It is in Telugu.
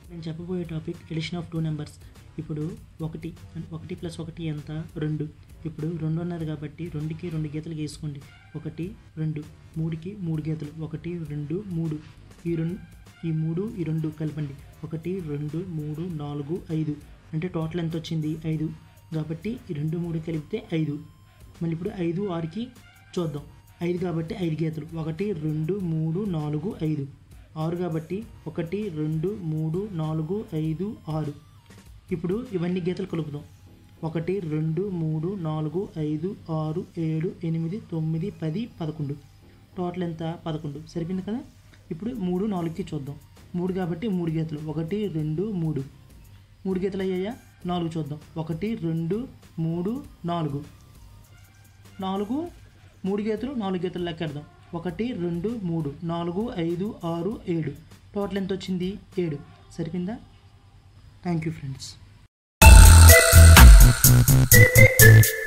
నేను చెప్పబోయే topic addition of two numbers ఇప్పుడు ఒకటి ఒకటి ప్లస్ ఒకటి ఎంత రెండు ఇప్పుడు రెండు అన్నారు కాబట్టి రెండుకి రెండు గీతలు గీసుకోండి ఒకటి రెండు మూడుకి మూడు గీతలు ఒకటి రెండు మూడు ఈ రెండు ఈ మూడు ఈ రెండు కలపండి ఒకటి రెండు మూడు నాలుగు ఐదు అంటే టోటల్ ఎంత వచ్చింది ఐదు కాబట్టి ఈ రెండు మూడు కలిపితే ఐదు మళ్ళీ ఇప్పుడు ఐదు ఆరుకి చూద్దాం ఐదు కాబట్టి ఐదు గీతలు ఒకటి రెండు మూడు నాలుగు ఐదు ఆరు కాబట్టి ఒకటి రెండు మూడు నాలుగు ఐదు ఆరు ఇప్పుడు ఇవన్నీ గీతలు కలుపుదాం ఒకటి రెండు మూడు నాలుగు ఐదు ఆరు ఏడు ఎనిమిది తొమ్మిది పది పదకొండు టోటల్ ఎంత పదకొండు సరిపోయింది కదా ఇప్పుడు మూడు నాలుగుకి చూద్దాం మూడు కాబట్టి మూడు గీతలు ఒకటి రెండు మూడు మూడు గీతలు అయ్యాయా నాలుగు చూద్దాం ఒకటి రెండు మూడు నాలుగు నాలుగు మూడు గీతలు నాలుగు గీతలు లెక్కెడదాం ఒకటి రెండు మూడు నాలుగు ఐదు ఆరు ఏడు టోటల్ ఎంత వచ్చింది ఏడు సరిపోయిందా థ్యాంక్ యూ ఫ్రెండ్స్